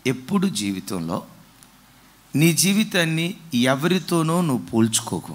ఎప్పుడు జీవితంలో నీ జీవితాన్ని ఎవరితోనో నువ్వు పోల్చుకోకు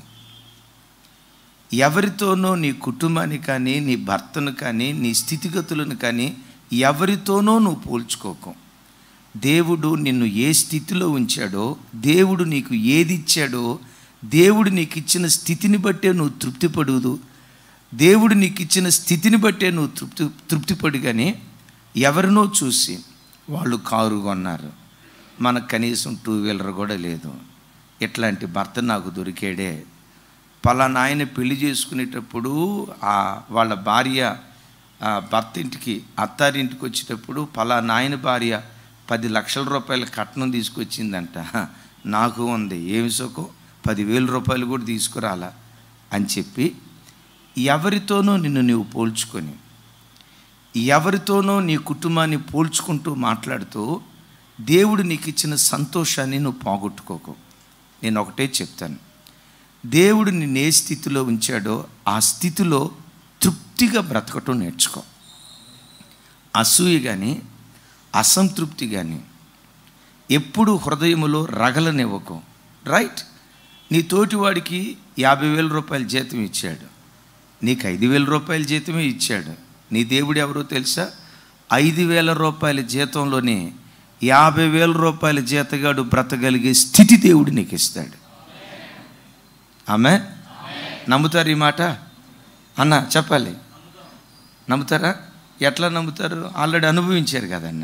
ఎవరితోనో నీ కుటుంబాన్ని కానీ నీ భర్తను కానీ నీ స్థితిగతులను కానీ ఎవరితోనో నువ్వు పోల్చుకోకు దేవుడు నిన్ను ఏ స్థితిలో ఉంచాడో దేవుడు నీకు ఏది ఇచ్చాడో దేవుడు నీకు ఇచ్చిన స్థితిని బట్టే నువ్వు తృప్తిపడుదు దేవుడు నీకు ఇచ్చిన స్థితిని బట్టే నువ్వు తృప్తి తృప్తిపడు కానీ ఎవరినో చూసి వాళ్ళు కారు కొన్నారు మనకు కనీసం టూ వీలర్ కూడా లేదు ఇట్లాంటి భర్త నాకు దొరికాడే పలానా ఆయన పెళ్లి చేసుకునేటప్పుడు ఆ వాళ్ళ భార్య ఆ భర్త ఇంటికి అత్తారింటికి వచ్చేటప్పుడు పలానా ఆయన భార్య పది లక్షల రూపాయల కట్నం తీసుకొచ్చిందంట నాకు ఉంది ఏమి సుఖం పదివేల రూపాయలు కూడా తీసుకురాలా అని చెప్పి ఎవరితోనో నిన్ను నీవు పోల్చుకొని ఎవరితోనో నీ కుటుంబాన్ని పోల్చుకుంటూ మాట్లాడుతూ దేవుడు నీకు ఇచ్చిన సంతోషాన్ని నువ్వు పోగొట్టుకోకు నేను ఒకటే చెప్తాను దేవుడు నిన్ను ఏ స్థితిలో ఉంచాడో ఆ స్థితిలో తృప్తిగా బ్రతకటం నేర్చుకో అసూయ కానీ అసంతృప్తి కానీ ఎప్పుడు హృదయములో రగలనివ్వకు రైట్ నీ తోటివాడికి యాభై వేల రూపాయల జీతం ఇచ్చాడు నీకు ఐదు వేల రూపాయల జీతమే ఇచ్చాడు నీ దేవుడు ఎవరో తెలుసా ఐదు వేల రూపాయల జీతంలోనే యాభై వేల రూపాయల జీతగాడు బ్రతగలిగే స్థితి దేవుడు నీకు ఇస్తాడు ఆమె నమ్ముతారు ఈ మాట అన్న చెప్పాలి నమ్ముతారా ఎట్లా నమ్ముతారు ఆల్రెడీ అనుభవించారు కదన్న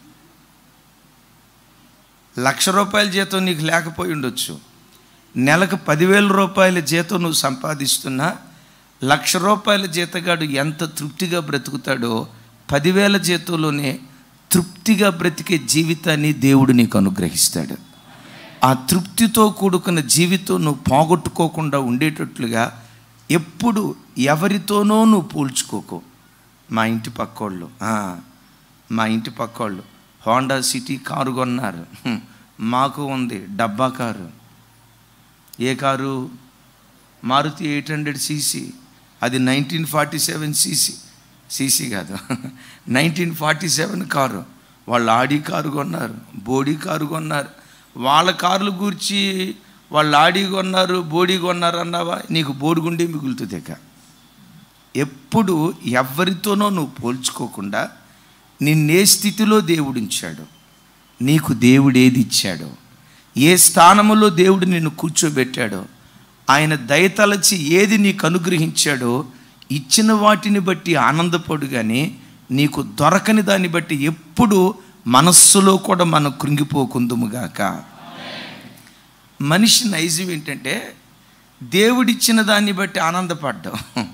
లక్ష రూపాయల జీతం నీకు లేకపోయి ఉండొచ్చు నెలకు పదివేల రూపాయల జీతం నువ్వు సంపాదిస్తున్నా లక్ష రూపాయల జీతగాడు ఎంత తృప్తిగా బ్రతుకుతాడో పదివేల జీతంలోనే తృప్తిగా బ్రతికే జీవితాన్ని దేవుడు నీకు అనుగ్రహిస్తాడు ఆ తృప్తితో కూడుకున్న జీవితం నువ్వు పోగొట్టుకోకుండా ఉండేటట్లుగా ఎప్పుడు ఎవరితోనో నువ్వు పోల్చుకోకు మా ఇంటి పక్కోళ్ళు ఆ, మా ఇంటి పక్కోళ్ళు హోండా సిటీ కారు కొన్నారు హ్మ్, మాకు ఉంది డబ్బా కారు ఏ car Maruti eight hundred CC అది nineteen forty seven CC CC కాదు నైన్టీన్ ఫార్టీ సెవెన్ కారు వాళ్ళు ఆడి కారు కొన్నారు బోడీ కారు కొన్నారు వాళ్ళ కార్లు గూర్చి వాళ్ళు ఆడి కొన్నారు బోడీ కొన్నారు అన్నావా నీకు బోడిగుండే మిగులుతుంది ఇక ఎప్పుడు ఎవరితోనో నువ్వు పోల్చుకోకుండా నిన్నే స్థితిలో దేవుడు ఉంచాడు నీకు దేవుడు ఏది ఇచ్చాడో ఏ స్థానములో దేవుడు నిన్ను కూర్చోబెట్టాడో ఆయన దయతలచి ఏది నీకు అనుగ్రహించాడో ఇచ్చిన వాటిని బట్టి ఆనందపడు కానీ నీకు దొరకని దాన్ని బట్టి ఎప్పుడు మనస్సులో కూడా మనం కృంగిపోకుందుముగాక మనిషి నైజం ఏంటంటే దేవుడిచ్చిన దాన్ని బట్టి ఆనందపడ్డాం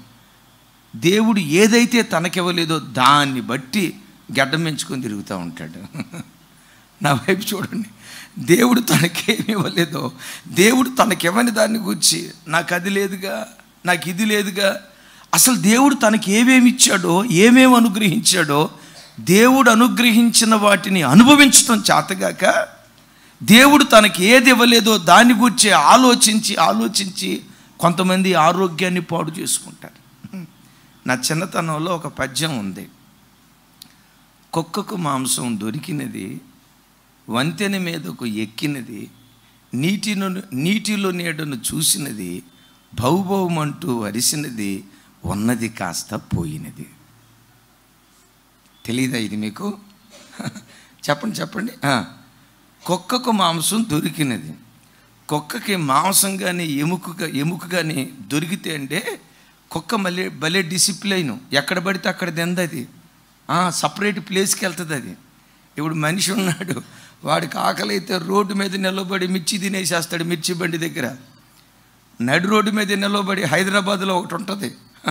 దేవుడు ఏదైతే తనకివ్వలేదో దాన్ని బట్టి గడ్డం పెంచుకొని తిరుగుతూ ఉంటాడు నా వైపు చూడండి దేవుడు తనకేమి ఇవ్వలేదో దేవుడు తనకివ్వని దాన్ని గురించి నాకు అది లేదుగా నాకు ఇది లేదుగా అసలు దేవుడు తనకి ఏమేమి ఇచ్చాడో ఏమేమి అనుగ్రహించాడో దేవుడు అనుగ్రహించిన వాటిని అనుభవించడం చేతగాక దేవుడు తనకి ఏది ఇవ్వలేదో దాన్ని గురించి ఆలోచించి ఆలోచించి కొంతమంది ఆరోగ్యాన్ని పాడు చేసుకుంటారు నా చిన్నతనంలో ఒక పద్యం ఉంది కుక్కకు మాంసం దొరికినది వంతెన మీదకు ఎక్కినది నీటిను నీటిలో నీడను చూసినది భౌభౌమంటూ వరిసినది ఉన్నది కాస్త పోయినది తెలీదా ఇది మీకు చెప్పండి చెప్పండి ఆ. కుక్కకు మాంసం దొరికినది కుక్కకి మాంసం కానీ ఎముక ఎముక కానీ దొరికితే అంటే కుక్క మళ్ళీ భలే డిసిప్లైన్ ఎక్కడ పడితే అక్కడ తిందది సపరేట్ ప్లేస్కి వెళ్తుంది అది ఇప్పుడు మనిషి ఉన్నాడు వాడికి ఆకలి అయితే రోడ్డు మీద నిలబడి మిర్చి తినేసేస్తాడు మిర్చి బండి దగ్గర నడి రోడ్డు మీద నిలబడి హైదరాబాద్లో ఒకటి ఉంటుంది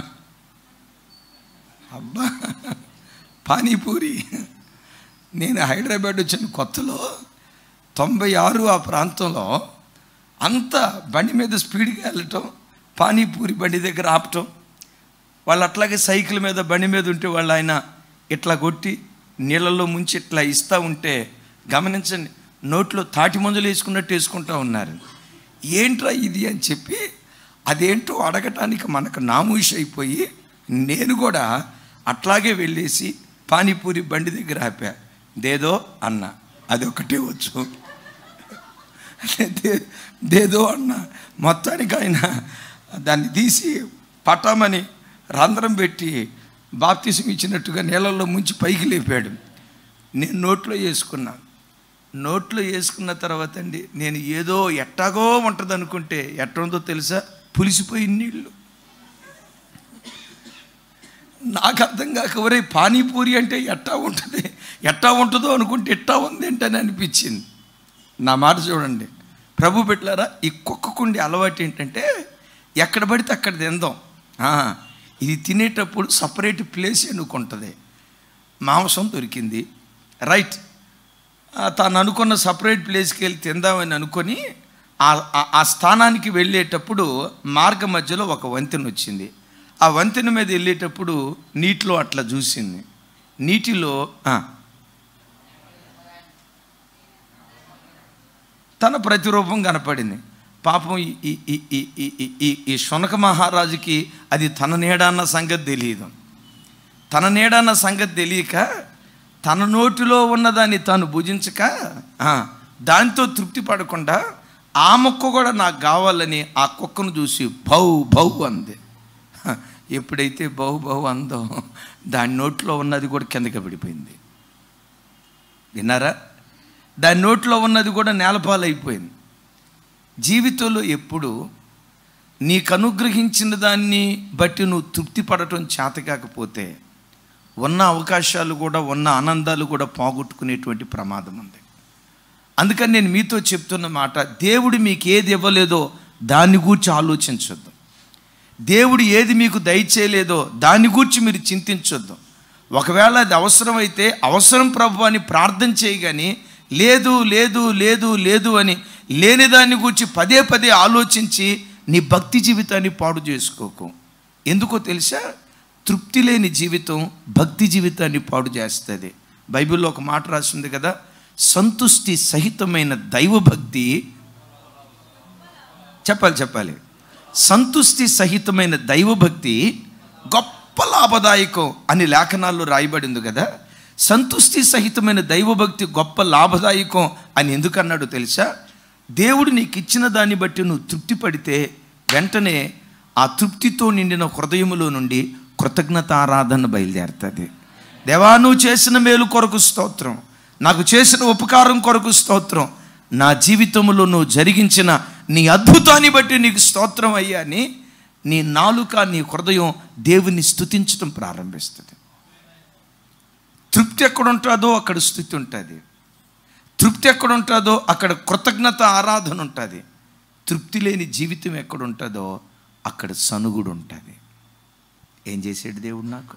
అబ్బా పానీపూరి నేను హైదరాబాద్ వచ్చిన కొత్తలో తొంభై ఆరు ఆ ప్రాంతంలో అంత బండి మీద స్పీడ్గా వెళ్ళటం పానీపూరి బండి దగ్గర ఆపటం వాళ్ళు అట్లాగే సైకిల్ మీద బండి మీద ఉంటే వాళ్ళు ఆయన ఇట్లా కొట్టి నీళ్ళల్లో ముంచి ఇట్లా ఇస్తూ ఉంటే గమనించండి నోట్లో తాటి మందులు వేసుకున్నట్టు వేసుకుంటూ ఉన్నారు ఏంట్రా ఇది అని చెప్పి అదేంటో అడగటానికి మనకు నామూష్ అయిపోయి నేను కూడా అట్లాగే వెళ్ళేసి పానీపూరి బండి దగ్గర ఆపా దేదో అన్న అది ఒకటే వచ్చు దే- దేదో అన్న మొత్తానికి ఆయన దాన్ని తీసి పటామని రంధ్రం పెట్టి బాప్తిసం ఇచ్చినట్టుగా నీళ్ళల్లో ముంచి పైకి లేపాడు నేను నోట్లో వేసుకున్నా నోట్లో వేసుకున్న తర్వాత అండి నేను ఏదో ఎట్టాగో ఉంటుంది అనుకుంటే ఎట్ట ఉందో తెలుసా పులిసిపోయి నీళ్ళు నాకు అర్థం కాక ఒరే పానీపూరి అంటే ఎట్టా ఉంటుంది ఎట్టా ఉంటుందో అనుకుంటే ఎట్టా ఉంది ఏంటని అనిపించింది నా మాట చూడండి ప్రభు పెట్టారా ఈ కుక్కకుండి అలవాటు ఏంటంటే ఎక్కడ పడితే అక్కడ తిందాం ఆ, ఇది తినేటప్పుడు సపరేట్ ప్లేస్ ఎన్నుకుంటుంది మాంసం దొరికింది రైట్ ఆ, తాను అనుకున్న సపరేట్ ప్లేస్కి వెళ్ళి తిందామని అనుకొని ఆ- ఆ- ఆ స్థానానికి వెళ్ళేటప్పుడు మార్గ మధ్యలో ఒక వంతెన వచ్చింది ఆ వంతెన మీద వెళ్ళేటప్పుడు నీటిలో అట్లా చూసింది నీటిలో ఆ, తన ప్రతిరూపం కనపడింది పాపం ఈ ఈ ఈ ఈ ఈ ఈ ఈ ఈ శునక మహారాజుకి అది తన నీడన్న సంగతి తెలియదు తన నీడన్న సంగతి తెలియక తన నోటిలో ఉన్నదాన్ని తాను భుజించక ఆ, దాంతో తృప్తి పడకుండా ఆ మొక్క కూడా నాకు కావాలని ఆ కుక్కను చూసి బహు బహు అంది హ, ఎప్పుడైతే బహు బహు అందో దాని నోట్లో ఉన్నది కూడా కిందకి పడిపోయింది విన్నారా దాని నోట్లో ఉన్నది కూడా నేలపాలైపోయింది జీవితంలో ఎప్పుడు నీకు అనుగ్రహించిన దాన్ని బట్టి నువ్వు తృప్తి పడటం చేత కాకపోతే ఉన్న అవకాశాలు కూడా ఉన్న ఆనందాలు కూడా పోగొట్టుకునేటువంటి ప్రమాదం ఉంది అందుకని నేను మీతో చెప్తున్న మాట దేవుడు మీకు ఏది ఇవ్వలేదో దాన్ని గూర్చి ఆలోచించొద్దు దేవుడు ఏది మీకు దయచేయలేదో దాన్ని గూర్చి మీరు చింతించొద్దు ఒకవేళ అది అవసరమైతే అవసరం ప్రభు అని ప్రార్థన చేయగాని లేదు లేదు లేదు లేదు అని లేని దాన్ని గూర్చి పదే పదే ఆలోచించి నీ భక్తి జీవితాన్ని పాడు చేసుకోకు ఎందుకో తెలుసా తృప్తి లేని జీవితం భక్తి జీవితాన్ని పాడు చేస్తుంది బైబిల్లో ఒక మాట రాసింది కదా సంతుష్టి సహితమైన దైవభక్తి చెప్పాలి చెప్పాలి సంతుష్టి సహితమైన దైవభక్తి గొప్ప లాభదాయకం అని లేఖనాల్లో రాయబడింది కదా సంతుష్టి సహితమైన దైవభక్తి గొప్ప లాభదాయకం అని ఎందుకన్నాడు తెలుసా దేవుడు నీకు ఇచ్చిన దాన్ని బట్టి నువ్వు తృప్తి పడితే వెంటనే ఆ తృప్తితో నిండిన హృదయములో నుండి కృతజ్ఞత ఆరాధన బయలుదేరుతుంది దేవా నువ్వు చేసిన మేలు కొరకు స్తోత్రం నాకు చేసిన ఉపకారం కొరకు స్తోత్రం నా జీవితంలో నువ్వు జరిగించిన నీ అద్భుతాన్ని బట్టి నీకు స్తోత్రం అయ్యా అని నీ నాలుక నీ హృదయం దేవుని స్తుతించడం ప్రారంభిస్తుంది తృప్తి ఎక్కడ ఉంటుందో అక్కడ స్థుతి ఉంటుంది తృప్తి ఎక్కడ ఉంటుందో అక్కడ కృతజ్ఞత ఆరాధన ఉంటుంది తృప్తి లేని జీవితం ఎక్కడ ఉంటుందో అక్కడ సనుగుడు ఉంటుంది ఏం చేసాడు దేవుడు నాకు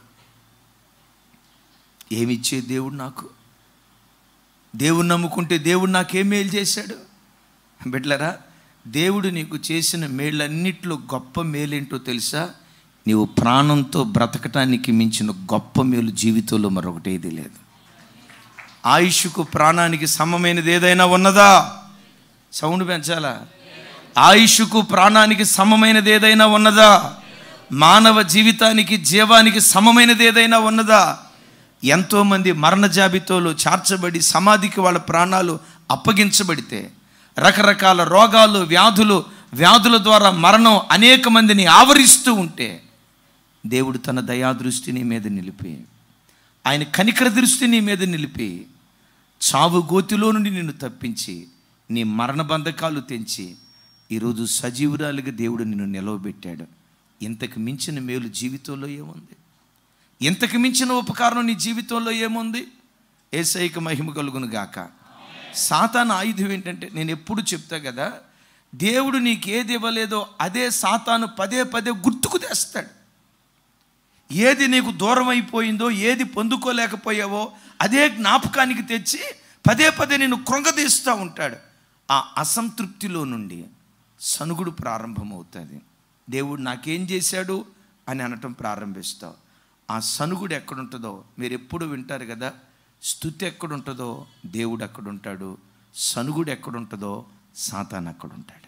ఏమిచ్చే దేవుడు నాకు దేవుడు నమ్ముకుంటే దేవుడు నాకేం మేలు చేశాడు బిడ్లరా దేవుడు నీకు చేసిన మేళ్ళన్నిట్లో గొప్ప మేలేంటో తెలుసా నీవు ప్రాణంతో బ్రతకటానికి మించిన గొప్ప మేలు జీవితంలో మరొకటి ఏది లేదు ఆయుష్కు ప్రాణానికి సమమైనది ఏదైనా ఉన్నదా సౌండ్ పెంచాలా ఆయుష్కు ప్రాణానికి సమమైనది ఏదైనా ఉన్నదా మానవ జీవితానికి జీవానికి సమమైనది ఏదైనా ఉన్నదా ఎంతోమంది మరణ జాబితాలో చేర్చబడి సమాధికి వాళ్ళ ప్రాణాలు అప్పగించబడితే రకరకాల రోగాలు వ్యాధులు వ్యాధుల ద్వారా మరణం అనేక మందిని ఆవరిస్తూ ఉంటే దేవుడు తన దయాదృష్టి నీ మీద నిలిపి ఆయన కనికర దృష్టి నీ మీద నిలిపి చావు గోతిలో నుండి నిన్ను తప్పించి నీ మరణ బంధకాలు తెంచి ఈరోజు సజీవురాలిగా దేవుడు నిన్ను నిలవబెట్టాడు ఇంతకు మించిన మేలు జీవితంలో ఏముంది ఇంతకు మించిన ఉపకారం నీ జీవితంలో ఏముంది ఏసైక మహిమ కలుగును గాక సాతాను ఆయుధం ఏంటంటే నేను ఎప్పుడు చెప్తా కదా దేవుడు నీకు ఏది ఇవ్వలేదో అదే సాతాను పదే పదే గుర్తుకు తెస్తాడు ఏది నీకు దూరం అయిపోయిందో ఏది పొందుకోలేకపోయావో అదే జ్ఞాపకానికి తెచ్చి పదే పదే నేను కృంగదీస్తూ ఉంటాడు ఆ అసంతృప్తిలో నుండి సనుగుడు ప్రారంభమవుతుంది దేవుడు నాకేం చేశాడు అని అనటం ప్రారంభిస్తావు ఆ సనుగుడు ఎక్కడుంటుందో మీరు ఎప్పుడు వింటారు కదా స్థుతి ఎక్కడుంటుందో దేవుడు ఎక్కడుంటాడు సనుగుడు ఎక్కడుంటుందో సాతాన్ అక్కడుంటాడు